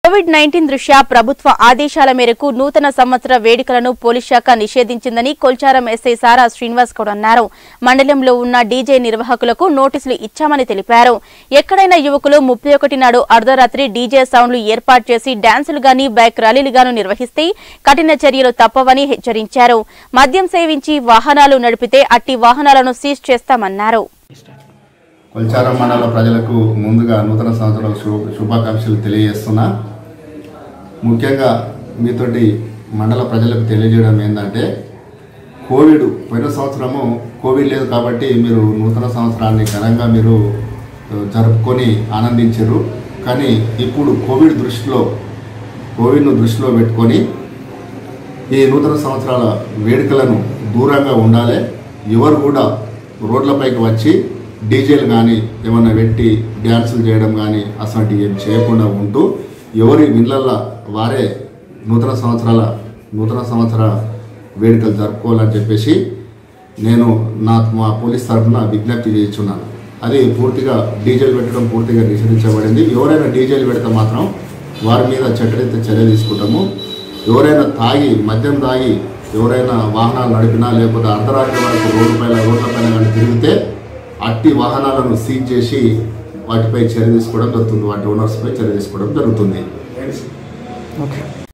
Covid nineteen దృష్ట్యా ప్రభుత్వ ఆదేశాల మేరకు నూతన సంవత్సర వేడుకలను పోలీస్ శాఖ నిషేధించిందని కొల్చారం ఎస్ఐ సారా శ్రీనివాస్ గౌడ్ అన్నారు మండలంలో ఉన్న డీజే నిర్వాహకులకు నోటీసులు ఇచ్చామని తెలిపారు ఎక్కడైనా యువకులు ముప్పై ఒకటి నాడు అర్ధరాత్రి డీజే సౌండ్లు ఏర్పాటు చేసి డాన్సులు గాని బైక్ ర్యాలీలుగాను నిర్వహిస్తే కఠిన చర్యలు తప్పవని హెచ్చరించారు మద్యం సేవించి వాహనాలు నడిపితే అట్టి వాహనాలను సీజ్ చేస్తామన్నారు కొల్చారం మండల ప్రజలకు ముందుగా నూతన సంవత్సరాల శు శుభాకాంక్షలు తెలియజేస్తున్నా ముఖ్యంగా మీతోటి మండల ప్రజలకు తెలియజేయడం ఏంటంటే కోవిడ్ పోయిన సంవత్సరము కోవిడ్ లేదు కాబట్టి మీరు నూతన సంవత్సరాన్ని ఘనంగా మీరు ఆ, జరుపుకొని ఆనందించారు కానీ ఇప్పుడు కోవిడ్ దృష్టిలో కోవిడ్ను దృష్టిలో పెట్టుకొని ఈ నూతన సంవత్సరాల వేడుకలను దూరంగా ఉండాలి ఎవరు కూడా రోడ్లపైకి వచ్చి డీజేలు కానీ ఏమన్నా పెట్టి డ్యాన్సులు చేయడం కానీ అసలు ఏం చేయకుండా ఉంటూ ఎవరి ఇళ్ళల్లో వారే నూతన సంవత్సరాల నూతన సంవత్సర వేడుకలు జరుపుకోవాలని చెప్పేసి నేను నా మా పోలీస్ తరఫున విజ్ఞప్తి చేస్తున్నాను అది పూర్తిగా డీజేలు పెట్టడం పూర్తిగా నిషేధించబడింది ఎవరైనా డీజేలు పెడితే మాత్రం వారి మీద చట్టరీత్యా చర్య తీసుకుంటాము ఎవరైనా తాగి మద్యం తాగి ఎవరైనా వాహనాలు నడిపినా లేకపోతే అర్ధరాత్రి వరకు రోడ్డు పైన రోడ్ల పైన కానీ తిరిగితే అట్టి వాహనాలను సీజ్ చేసి వాటిపై చర్య తీసుకోవడం జరుగుతుంది వాటి ఓనర్స్పై చర్య తీసుకోవడం జరుగుతుంది